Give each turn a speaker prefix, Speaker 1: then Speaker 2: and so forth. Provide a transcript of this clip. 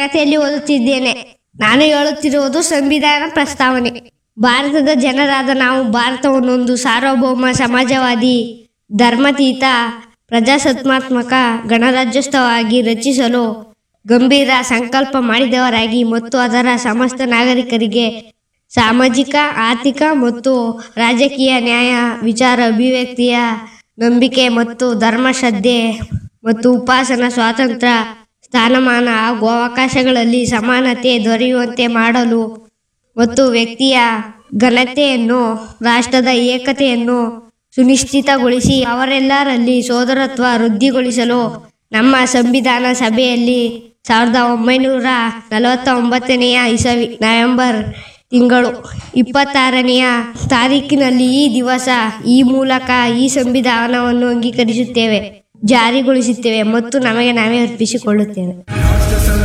Speaker 1: ತರಗತಿಯಲ್ಲಿ ಓದುತ್ತಿದ್ದೇನೆ ನಾನು ಹೇಳುತ್ತಿರುವುದು ಸಂವಿಧಾನ ಪ್ರಸ್ತಾವನೆ ಭಾರತದ ಜನರಾದ ನಾವು ಭಾರತವನ್ನೊಂದು ಸಾರ್ವಭೌಮ ಸಮಾಜವಾದಿ ಧರ್ಮತೀತ ಪ್ರಜಾಸತ್ತಾತ್ಮಕ ಗಣರಾಜ್ಯೋತ್ಸವವಾಗಿ ರಚಿಸಲು ಗಂಭೀರ ಸಂಕಲ್ಪ ಮಾಡಿದವರಾಗಿ ಮತ್ತು ಅದರ ಸಮಸ್ತ ನಾಗರಿಕರಿಗೆ ಸಾಮಾಜಿಕ ಆರ್ಥಿಕ ಮತ್ತು ರಾಜಕೀಯ ನ್ಯಾಯ ವಿಚಾರ ಅಭಿವ್ಯಕ್ತಿಯ ನಂಬಿಕೆ ಮತ್ತು ಧರ್ಮಶ್ರದ್ಧೆ ಮತ್ತು ಉಪಾಸನಾ ಸ್ವಾತಂತ್ರ್ಯ ಸ್ಥಾನಮಾನ ಹಾಗೂ ಅವಕಾಶಗಳಲ್ಲಿ ಸಮಾನತೆ ದೊರೆಯುವಂತೆ ಮಾಡಲು ಮತ್ತು ವ್ಯಕ್ತಿಯ ಘನತೆಯನ್ನು ರಾಷ್ಟ್ರದ ಏಕತೆಯನ್ನು ಸುನಿಶ್ಚಿತಗೊಳಿಸಿ ಅವರೆಲ್ಲರಲ್ಲಿ ಸೋದರತ್ವ ವೃದ್ಧಿಗೊಳಿಸಲು ನಮ್ಮ ಸಂವಿಧಾನ ಸಭೆಯಲ್ಲಿ ಸಾವಿರದ ಒಂಬೈನೂರ ನಲವತ್ತ ಒಂಬತ್ತನೆಯ ಇಸವಿ ನವೆಂಬರ್ ತಿಂಗಳು ಇಪ್ಪತ್ತಾರನೆಯ ತಾರೀಕಿನಲ್ಲಿ ಈ ದಿವಸ ಈ ಮೂಲಕ ಈ ಸಂವಿಧಾನವನ್ನು ಅಂಗೀಕರಿಸುತ್ತೇವೆ ಜಾರಿಗೊಳಿಸುತ್ತೇವೆ ಮತ್ತು ನಮಗೆ ನಾವೇ ಅರ್ಪಿಸಿಕೊಳ್ಳುತ್ತೇವೆ